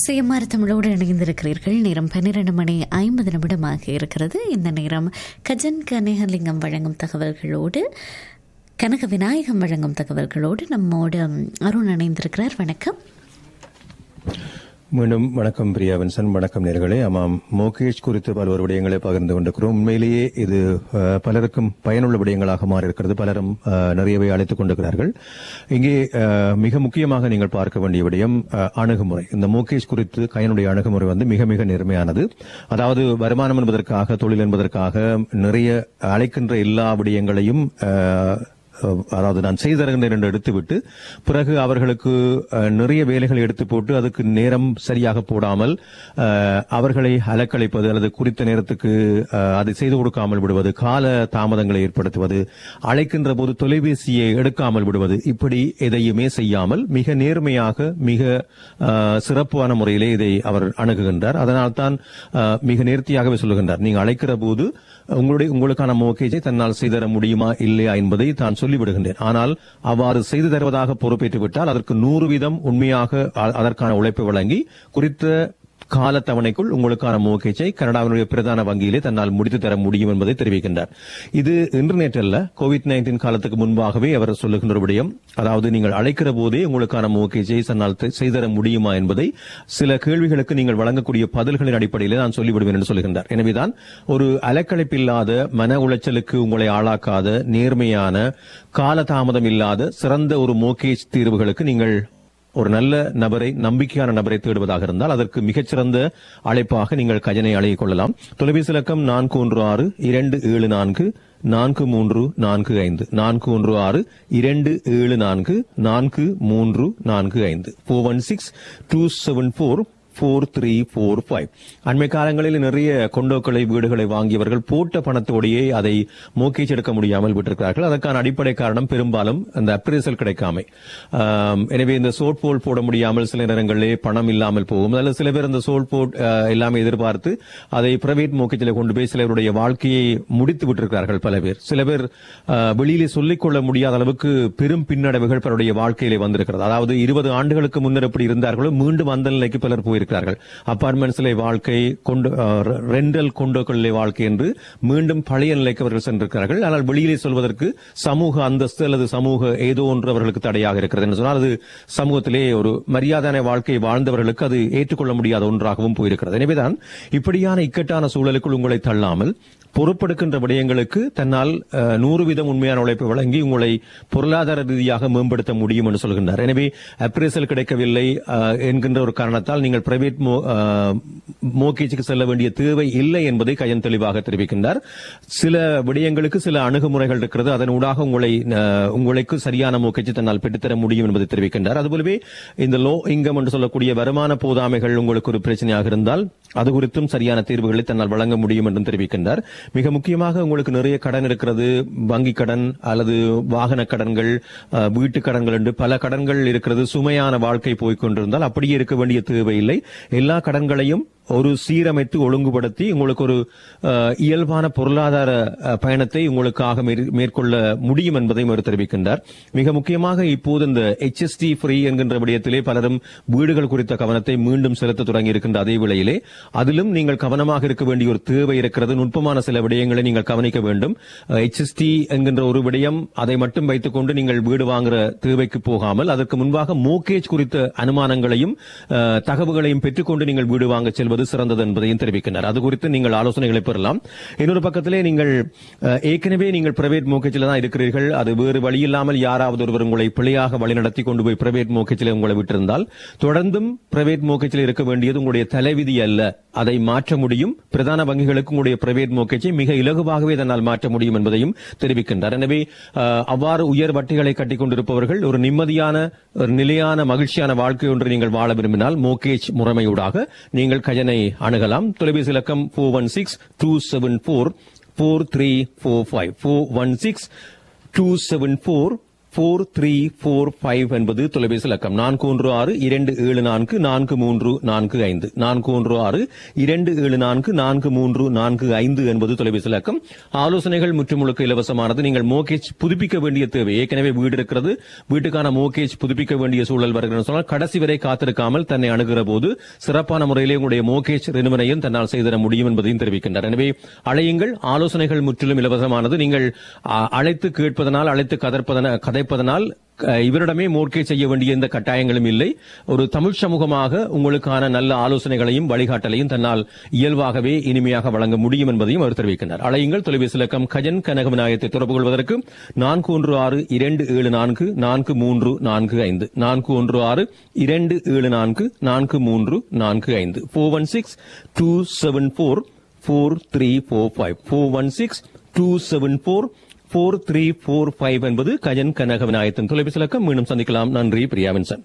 சுயமார் தமிழோடு இணைந்திருக்கிறீர்கள் நேரம் பன்னிரண்டு மணி ஐம்பது நிமிடமாக இருக்கிறது இந்த நேரம் கஜன் கனேகலிங்கம் வழங்கும் தகவல்களோடு கனக விநாயகம் வழங்கும் தகவல்களோடு நம்மோடு அருண் இணைந்திருக்கிறார் வணக்கம் மீண்டும் வணக்கம் பிரியா வின்சன் வணக்கம் நேர்களே ஆமாம் மோகேஷ் குறித்து பல்வேறு விடயங்களை பகிர்ந்து கொண்டிருக்கிறோம் உண்மையிலேயே இது அஹ், பலருக்கும் பயனுள்ள விடயங்களாக மாறி இருக்கிறது பலரும் அஹ், நிறையவே அழைத்துக் கொண்டிருக்கிறார்கள் இங்கே அஹ், மிக முக்கியமாக நீங்கள் பார்க்க வேண்டிய விடயம் அஹ், அணுகுமுறை இந்த மோகேஷ் குறித்து கையனுடைய அணுகுமுறை வந்து மிக மிக நேர்மையானது அதாவது வருமானம் என்பதற்காக தொழில் என்பதற்காக நிறைய அழைக்கின்ற எல்லா விடயங்களையும் அஹ், அஹ் அதாவது நான் செய்து தருகின்றேன் என்று எடுத்துவிட்டு பிறகு அவர்களுக்கு அஹ், நிறைய வேலைகளை எடுத்து போட்டு அதுக்கு நேரம் சரியாக போடாமல் அஹ், அவர்களை அலக்களிப்பது அல்லது குறித்த நேரத்துக்கு அஹ், அதை செய்து கொடுக்காமல் விடுவது கால தாமதங்களை ஏற்படுத்துவது அழைக்கின்ற போது தொலைபேசியை எடுக்காமல் விடுவது இப்படி எதையுமே செய்யாமல் மிக நேர்மையாக மிக அஹ், சிறப்பான முறையிலே இதை அவர் அணுகுகின்றார் அதனால்தான் அஹ், மிக நேர்த்தியாகவே சொல்லுகின்றார் நீங்க அழைக்கிற போது உங்களுடைய உங்களுக்கான மோகேஜை தன்னால் செய்து தர முடியுமா இல்லையா என்பதை தான் சொல்லிவிடுகின்றேன் ஆனால் அவ்வாறு செய்து தருவதாக பொறுப்பேற்று விட்டால் அதற்கு நூறு வீதம் உண்மையாக அ- அதற்கான உழைப்பை வழங்கி குறித்த காலத்தவணைக்குள் உங்களுக்கான மோகேஜை கனடாவினுடைய பிரதான வங்கியிலே தன்னால் முடித்து தர முடியும் என்பதை தெரிவிக்கின்றார் இது இன்று நேற்றல்ல கோவிட் நைன்டீன் காலத்துக்கு முன்பாகவே அவர் சொல்லுகின்ற ஒரு விடயம் அதாவது நீங்கள் அழைக்கிற போதே உங்களுக்கான மோகேஜை தன்னால் த- செய்து தர முடியுமா என்பதை சில கேள்விகளுக்கு நீங்கள் வழங்கக்கூடிய பதில்களின் அடிப்படையிலே நான் சொல்லிவிடுவேன் என்று சொல்லுகின்றார் எனவேதான் ஒரு அலக்கழிப்பில்லாத மன உளைச்சலுக்கு உங்களை ஆளாக்காத நேர்மையான காலதாமதம் இல்லாத சிறந்த ஒரு மோகேஜ் தீர்வுகளுக்கு நீங்கள் ஒரு நல்ல நபரை நம்பிக்கையான நபரை தேடுவதாக இருந்தால் அதற்கு மிகச்சிறந்த அழைப்பாக நீங்கள் கஜனை அழைக் கொள்ளலாம் தொலைபேசி இலக்கம் நான்கு ஒன்று ஆறு இரண்டு ஏழு நான்கு நான்கு மூன்று நான்கு ஐந்து நான்கு ஒன்று ஆறு இரண்டு ஏழு நான்கு நான்கு மூன்று நான்கு ஐந்து four one six two seven four four three four five அண்மை காலங்களில் நிறைய கொண்டோக்களை வீடுகளை வாங்கியவர்கள் போட்ட பணத்தோடையே அதை மோக்கேஜ் எடுக்க முடியாமல் விட்டிருக்கிறார்கள் அதற்கான அடிப்படை காரணம் பெரும்பாலும் அந்த அப்ரேசல் கிடைக்காமை ஆம், எனவே இந்த சோட் போல் போட முடியாமல் சில நேரங்களிலே பணம் இல்லாமல் போகும் அதில் சில பேர் இந்த சோட் போட் அஹ், எல்லாமே எதிர்பார்த்து அதை பிரைவேட் மோக்கேஜில் கொண்டு போய் சிலருடைய வாழ்க்கையை முடித்து விட்டிருக்கிறார்கள் பல பேர் சில பேர் அஹ், வெளியிலே சொல்லிக்கொள்ள முடியாத அளவுக்கு பெரும் பின்னடைவுகள் பலருடைய வாழ்க்கையிலே வந்திருக்கிறது அதாவது இருபது ஆண்டுகளுக்கு முன்னர் எப்படி இருந்தார்களோ மீண்டும் அந்த நிலைக்கு பலர் போயிருக்கிறார்கள் அபார்ட்மெண்ட்ஸிலே வாழ்க்கை கொண்டு ரெண்டல் கொண்டோக்களிலே வாழ்க்கை என்று மீண்டும் பழைய நிலைக்கு அவர்கள் சென்றிருக்கிறார்கள் ஆனால் வெளியிலே சொல்வதற்கு சமூக அந்தஸ்து அல்லது சமூக ஏதோ ஒன்று அவர்களுக்கு தடையாக இருக்கிறது என்று சொன்னால் அது சமூகத்திலே ஒரு மரியாதையான வாழ்க்கை வாழ்ந்தவர்களுக்கு அது ஏற்றுக்கொள்ள முடியாத ஒன்றாகவும் போயிருக்கிறது எனவேதான் இப்படியான இக்கட்டான சூழலுக்குள் உங்களை தள்ளாமல் பொறுப்பெடுக்கின்ற விடயங்களுக்கு தன்னால் அஹ், நூறு வீதம் உண்மையான உழைப்பை வழங்கி உங்களை பொருளாதார ரீதியாக மேம்படுத்த முடியும் என்று சொல்கின்றார் எனவே அப்ரேசல் கிடைக்கவில்லை அஹ், என்கின்ற ஒரு காரணத்தால் நீங்கள் பிரைவேட் மோகேஜுக்கு செல்ல வேண்டிய தேவை இல்லை என்பதை கையன் தெளிவாக தெரிவிக்கின்றார் சில விடயங்களுக்கு சில அணுகுமுறைகள் இருக்கிறது அதன் ஊடாக உங்களை அஹ், உங்களுக்கு சரியான மோகேஜ் தன்னால் பெற்றுத்தர முடியும் என்பதை தெரிவிக்கின்றார் அதுபோலவே இந்த லோ இன்கம் என்று சொல்லக்கூடிய வருமான போதாமைகள் உங்களுக்கு ஒரு பிரச்சனையாக இருந்தால் அது குறித்தும் சரியான தீர்வுகளை தன்னால் வழங்க முடியும் என்றும் தெரிவிக்கின்றார் மிக முக்கியமாக உங்களுக்கு நிறைய கடன் இருக்கிறது வங்கி கடன் அல்லது வாகன கடன்கள் அஹ், வீட்டு கடன்கள் என்று பல கடன்கள் இருக்கிறது சுமையான வாழ்க்கை போய்க் கொண்டிருந்தால் அப்படியே இருக்க வேண்டிய தேவையில்லை எல்லா கடன்களையும் ஒரு சீரமைத்து ஒழுங்குபடுத்தி உங்களுக்கு ஒரு அஹ், இயல்பான பொருளாதார அஹ், பயணத்தை உங்களுக்காக மேற்- மேற்கொள்ள முடியும் என்பதையும் அவர் தெரிவிக்கின்றார் மிக முக்கியமாக இப்போது இந்த HST ஃப்ரீ என்கின்ற விடயத்திலே பலரும் வீடுகள் குறித்த கவனத்தை மீண்டும் செலுத்த தொடங்கி இருக்கின்ற அதே வேளையிலே அதிலும் நீங்கள் கவனமாக இருக்க வேண்டிய ஒரு தேவை இருக்கிறது நுட்பமான சில விடயங்களை நீங்கள் கவனிக்க வேண்டும் HST என்கின்ற ஒரு விடயம் அதை மட்டும் வைத்துக் கொண்டு நீங்கள் வீடு வாங்குற தேவைக்கு போகாமல் அதற்கு முன்பாக மோகேஜ் குறித்த அனுமானங்களையும் அஹ், தகவல்களையும் பெற்றுக்கொண்டு நீங்கள் வீடு வாங்க செல்வது சிறந்தது என்பதையும் தெரிவிக்கின்றனர் அது குறித்து நீங்கள் ஆலோசனைகளை பெறலாம் இன்னொரு பக்கத்திலே நீங்கள் அஹ், ஏற்கனவே நீங்கள் பிரைவேட் மோகேஜில் தான் இருக்கிறீர்கள் அது வேறு வழி இல்லாமல் யாராவது ஒருவர் உங்களை பிழையாக வழிநடத்தி கொண்டு போய் பிரைவேட் மோகேஜில் உங்களை விட்டிருந்தால் தொடர்ந்தும் பிரைவேட் மோகேஜில் இருக்க வேண்டியது உங்களுடைய தலைவிதி அல்ல அதை மாற்ற முடியும் பிரதான வங்கிகளுக்கு உங்களுடைய பிரைவேட் மோகேஜை மிக இலகுவாகவே தன்னால் மாற்ற முடியும் என்பதையும் தெரிவிக்கின்றார் எனவே அஹ், அவ்வாறு உயர் வட்டிகளை கட்டிக் கொண்டிருப்பவர்கள் ஒரு நிம்மதியான ஒரு நிலையான மகிழ்ச்சியான வாழ்க்கை ஒன்று நீங்கள் வாழ விரும்பினால் மோகேஜ் முறைமையூடாக நீங்கள் கஜனை அணுகலாம் தொலைபேசி இலக்கம் four one six two seven four four three four five four one six two seven four four three four five என்பது தொலைபேசி இலக்கம் நான்கு ஒன்று ஆறு இரண்டு ஏழு நான்கு நான்கு மூன்று நான்கு ஐந்து நான்கு ஒன்று ஆறு இரண்டு ஏழு நான்கு நான்கு மூன்று நான்கு ஐந்து என்பது தொலைபேசி இலக்கம் ஆலோசனைகள் முற்றுமுழுக்க இலவசமானது நீங்கள் மோகேஜ் புதுப்பிக்க வேண்டிய தேவை ஏற்கனவே வீடு இருக்கிறது வீட்டுக்கான மோகேஜ் புதுப்பிக்க வேண்டிய சூழல் வருகிறது சொன்னால் கடைசி வரை காத்திருக்காமல் தன்னை அணுகிற போது சிறப்பான முறையிலே உங்களுடைய மோகேஜ் ரினுவனையும் தன்னால் செய்திட முடியும் என்பதையும் தெரிவிக்கின்றார் எனவே அழையுங்கள் ஆலோசனைகள் முற்றிலும் இலவசமானது நீங்கள் அ, அழைத்து கேட்பதனால் அழைத்து கதற்பதன கதைப்பதனால் அ, இவரிடமே மோர்கே செய்ய வேண்டிய எந்த கட்டாயங்களும் இல்லை ஒரு தமிழ் சமூகமாக உங்களுக்கான நல்ல ஆலோசனைகளையும் வழிகாட்டலையும் தன்னால் இயல்பாகவே இனிமையாக வழங்க முடியும் என்பதையும் அவர் தெரிவிக்கின்றார் அழையுங்கள் தொலைபேசி இலக்கம் கஜன் கனகவிநாயகத்தை தொடர்பு கொள்வதற்கு நான்கு ஒன்று ஆறு இரண்டு ஏழு நான்கு நான்கு மூன்று நான்கு ஐந்து நான்கு ஒன்று ஆறு இரண்டு ஏழு நான்கு நான்கு மூன்று நான்கு ஐந்து four one six two seven four four three four five four one six two seven four four three four five என்பது கஜன் கனக விநாயகத்தின் தொலைபேசி இலக்கம் மீண்டும் சந்திக்கலாம் நன்றி பிரியாவின்சன்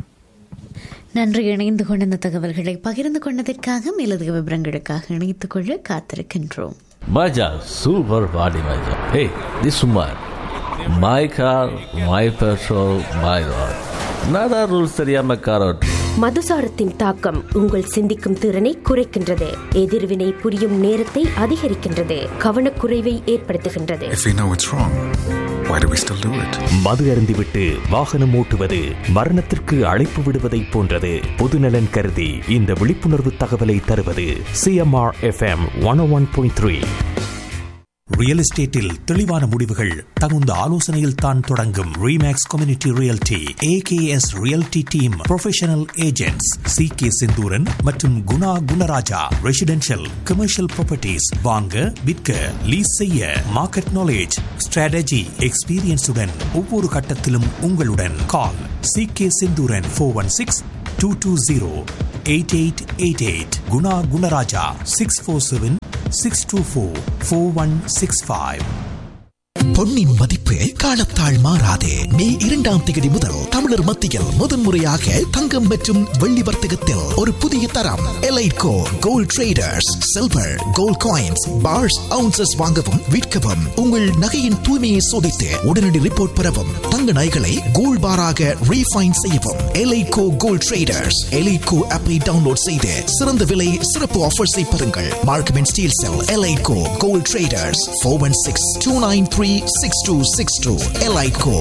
நன்றி இணைந்து கொண்ட இந்த தகவல்களை பகிர்ந்து கொண்டதற்காக மேலதிக விவரங்களுக்காக இணைத்துக் கொள்ள காத்திருக்கின்றோம் Maja, super body Maja. Hey, this woman. My car, my petrol, my road. நாடா ரூல்ஸ் தெரியாம கார் ஓட்டு மதுசாரத்தின் தாக்கம் உங்கள் சிந்திக்கும் திறனை குறைக்கின்றது எதிர்வினை புரியும் நேரத்தை அதிகரிக்கின்றது கவனக்குறைவை ஏற்படுத்துகின்றது If we know it's wrong, why do we still do it? மது அருந்திவிட்டு வாகனம் ஓட்டுவது மரணத்திற்கு அழைப்பு விடுவதைப் போன்றது பொதுநலன் கருதி இந்த விழிப்புணர்வு தகவலை தருவது CMR FM one one point three real எஸ்டேட்டில் தெளிவான முடிவுகள் தகுந்த ஆலோசனையில் தான் தொடங்கும் Remax community realty AKS realty team professional agents C K Senthuran மற்றும் Guna Gunarajah residential commercial properties வாங்க விற்க லீஸ் செய்ய மார்க்கெட் நாலேஜ் ஸ்ட்ராட்டஜி எக்ஸ்பீரியன்ஸுடன் ஒவ்வொரு கட்டத்திலும் உங்களுடன் call C K Senthuran four one six two two zero eight eight eight eight Guna Gunarajah six four seven six two four four one six five பொன்னின் மதிப்பு காலத்தால் மாறாதே மே இரண்டாம் தேதி முதல் தமிழர் மத்தியில் முதன்முறையாக தங்கம் மற்றும் வெள்ளி வர்த்தகத்தில் ஒரு புதிய தரம் Eliteco gold traders silver gold coins bars ounces வாங்கவும் விற்கவும் உங்கள் நகையின் தூய்மையை சோதித்து உடனடி ரிப்போர்ட் பெறவும் தங்க நகைகளை கோல்ட் பாராக ரீஃபைன் செய்யவும் எலைட்கோ கோல்ட் ட்ரேடர்ஸ் எலைட்கோ ஆப்பை டவுன்லோட் செய்து சிறந்த விலை சிறப்பு ஆஃபர்ஸை பெறுங்கள் Markham and Steeles Eliteco gold traders four one six two nine three six two six two Eliteco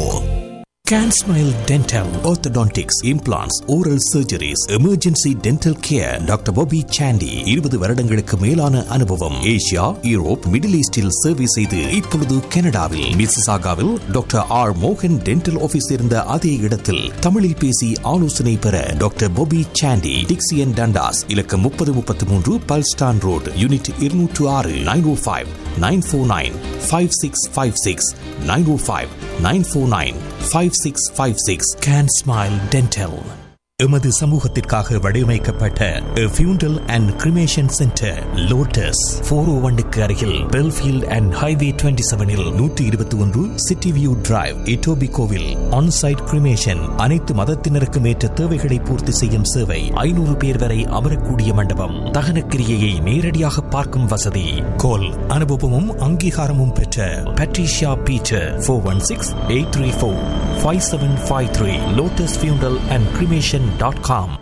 Can Smile Dental, Orthodontics, Implants, Oral Surgeries, Emergency Dental Care, doctor Bobby Sandy இருபது வருடங்களுக்கு மேலான அனுபவம் Asia Europe middle ஈஸ்டில் சேவை செய்து இப்பொழுது கனடாவில் மிசிசாகாவில் டாக்டர் ஆர் மோகன் டென்டல் ஆபீஸ் இருந்த அதே இடத்தில் தமிழில் பேசி ஆலோசனை பெற doctor Bobby Sandy Dixie and Dundas இலக்கம் முப்பது முப்பத்தி மூன்று பல்ஸ்டான் ரோடு யூனிட் இருநூற்று ஆறு nine O five nine four nine five six five six nine O five nine four nine five six five six can smile dental எமது சமூகத்திற்காக வடிவமைக்கப்பட்ட funeral and cremation centre Lotus four O ஒன்னுக்கு அருகில் Belfield and highway twenty செவனில் நூற்றி இருபத்தி ஒன்று city view drive இட்டோபி கோவில் ஆன்சைட் கிரிமேஷன் அனைத்து மதத்தினருக்கும் ஏற்ற தேவைகளை பூர்த்தி செய்யும் சேவை ஐநூறு பேர் வரை அமரக்கூடிய மண்டபம் தகன கிரியையை நேரடியாக பார்க்கும் வசதி கோல் அனுபவமும் அங்கீகாரமும் பெற்ற Patricia Peter four one six eight three four five seven five three Lotus funeral and cremation dot com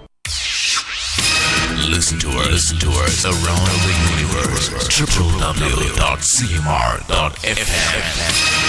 Listen to us, listen to us around the universe. www.cmr.fm.